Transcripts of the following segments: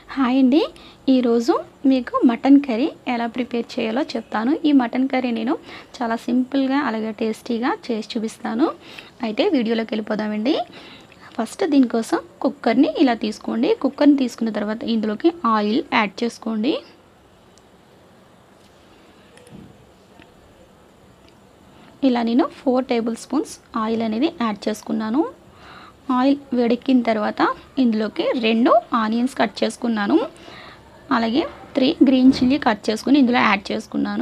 hi అండి ఈరోజు మీకు మటన్ కర్రీ ఎలా ప్రిపేర్ చేయాలో చెప్తాను ఈ మటన్ కర్రీ నేను చాలా సింపుల్గా అలాగే టేస్టీగా చేసి చూపిస్తాను అయితే వీడియోలోకి వెళ్ళిపోదామండి ఫస్ట్ దీనికోసం కుక్కర్ని ఇలా తీసుకోండి కుక్కర్ని తీసుకున్న తర్వాత ఇందులోకి ఆయిల్ యాడ్ చేసుకోండి ఇలా నేను ఫోర్ టేబుల్ స్పూన్స్ ఆయిల్ అనేది యాడ్ చేసుకున్నాను ఆయిల్ వేడెక్కిన తర్వాత ఇందులోకి రెండు ఆనియన్స్ కట్ చేసుకున్నాను అలాగే త్రీ గ్రీన్ చిల్లీ కట్ చేసుకుని ఇందులో యాడ్ చేసుకున్నాను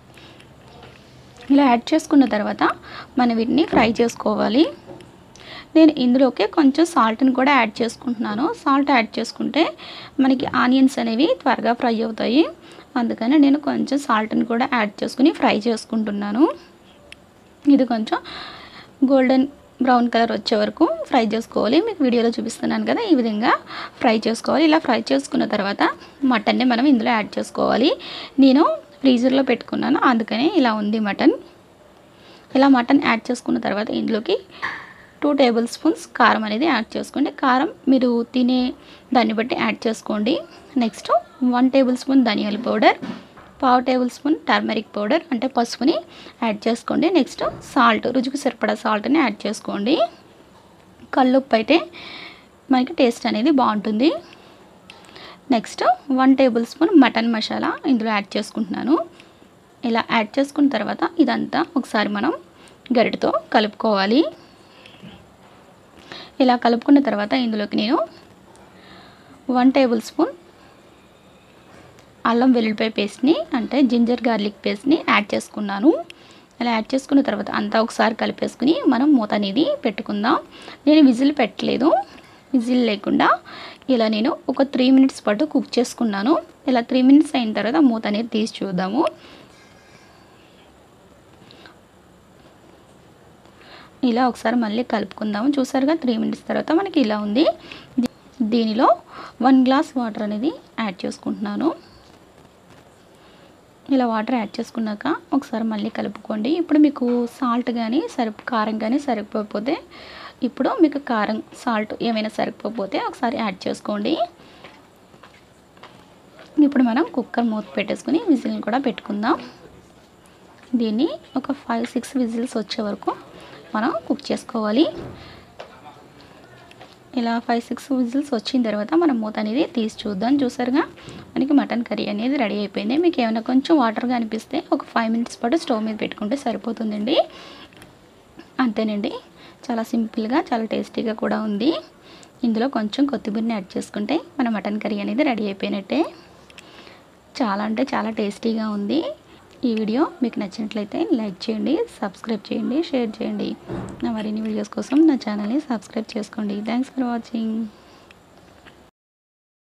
ఇలా యాడ్ చేసుకున్న తర్వాత మనం వీటిని ఫ్రై చేసుకోవాలి నేను ఇందులోకి కొంచెం సాల్ట్ని కూడా యాడ్ చేసుకుంటున్నాను సాల్ట్ యాడ్ చేసుకుంటే మనకి ఆనియన్స్ అనేవి త్వరగా ఫ్రై అవుతాయి అందుకని నేను కొంచెం సాల్ట్ని కూడా యాడ్ చేసుకుని ఫ్రై చేసుకుంటున్నాను ఇది కొంచెం గోల్డెన్ బ్రౌన్ కలర్ వచ్చే వరకు ఫ్రై చేసుకోవాలి మీకు వీడియోలో చూపిస్తున్నాను కదా ఈ విధంగా ఫ్రై చేసుకోవాలి ఇలా ఫ్రై చేసుకున్న తర్వాత మటన్ని మనం ఇందులో యాడ్ చేసుకోవాలి నేను ఫ్రీజర్లో పెట్టుకున్నాను అందుకని ఇలా ఉంది మటన్ ఇలా మటన్ యాడ్ చేసుకున్న తర్వాత ఇందులోకి టూ టేబుల్ స్పూన్స్ కారం అనేది యాడ్ చేసుకోండి కారం మీరు తినే దాన్ని బట్టి యాడ్ చేసుకోండి నెక్స్ట్ వన్ టేబుల్ స్పూన్ ధనియాల పౌడర్ పావు టేబుల్ స్పూన్ టర్మరిక్ పౌడర్ అంటే పసుపుని యాడ్ చేసుకోండి నెక్స్ట్ సాల్ట్ రుచికి సరిపడా సాల్ట్ని యాడ్ చేసుకోండి కల్లుప్పు అయితే మనకి టేస్ట్ అనేది బాగుంటుంది next one tablespoon mutton masala ఇందులో యాడ్ చేసుకుంటున్నాను ఇలా యాడ్ చేసుకున్న తర్వాత ఇదంతా ఒకసారి మనం గరిటతో కలుపుకోవాలి ఇలా కలుపుకున్న తర్వాత ఇందులోకి నేను వన్ టేబుల్ స్పూన్ అల్లం వెల్లుల్లిపాయ పేస్ట్ని అంటే జింజర్ గార్లిక్ పేస్ట్ని యాడ్ చేసుకున్నాను ఇలా యాడ్ చేసుకున్న తర్వాత అంతా ఒకసారి కలిపేసుకుని మనం మూత అనేది పెట్టుకుందాం నేను విజిల్ పెట్టలేదు విజిల్ లేకుండా ఇలా నేను ఒక త్రీ మినిట్స్ పాటు కుక్ చేసుకున్నాను ఇలా త్రీ మినిట్స్ అయిన తర్వాత మూత అనేది తీసి చూద్దాము ఇలా ఒకసారి మళ్ళీ కలుపుకుందాము చూసారుగా త్రీ మినిట్స్ తర్వాత మనకి ఇలా ఉంది దీనిలో వన్ గ్లాస్ వాటర్ అనేది యాడ్ చేసుకుంటున్నాను ఇలా వాటర్ యాడ్ చేసుకున్నాక ఒకసారి మళ్ళీ కలుపుకోండి ఇప్పుడు మీకు సాల్ట్ కానీ సరి కారం కానీ సరిపోకపోతే ఇప్పుడు మీకు కారం సాల్ట్ ఏమైనా సరిపోకపోతే ఒకసారి యాడ్ చేసుకోండి ఇప్పుడు మనం కుక్కర్ మూత పెట్టేసుకుని విజిల్ని కూడా పెట్టుకుందాం దీన్ని ఒక ఫైవ్ సిక్స్ విజిల్స్ వచ్చే వరకు మనం కుక్ చేసుకోవాలి ఇలా ఫైవ్ సిక్స్ విజిల్స్ వచ్చిన తర్వాత మనం మూత అనేది తీసి చూద్దాం చూసారుగా మనకి మటన్ కర్రీ అనేది రెడీ అయిపోయింది మీకు ఏమైనా కొంచెం వాటర్గా అనిపిస్తే ఒక ఫైవ్ మినిట్స్ పాటు స్టవ్ మీద పెట్టుకుంటే సరిపోతుందండి అంతేనండి చాలా సింపుల్గా చాలా టేస్టీగా కూడా ఉంది ఇందులో కొంచెం కొత్తిమీరని యాడ్ చేసుకుంటే మన మటన్ కర్రీ అనేది రెడీ అయిపోయినట్టే చాలా అంటే చాలా టేస్టీగా ఉంది ఈ వీడియో మీకు నచ్చినట్లయితే లైక్ చేయండి సబ్స్క్రైబ్ చేయండి షేర్ చేయండి నా మరిన్ని వీడియోస్ కోసం నా ఛానల్ని సబ్స్క్రైబ్ చేసుకోండి థ్యాంక్స్ ఫర్ వాచింగ్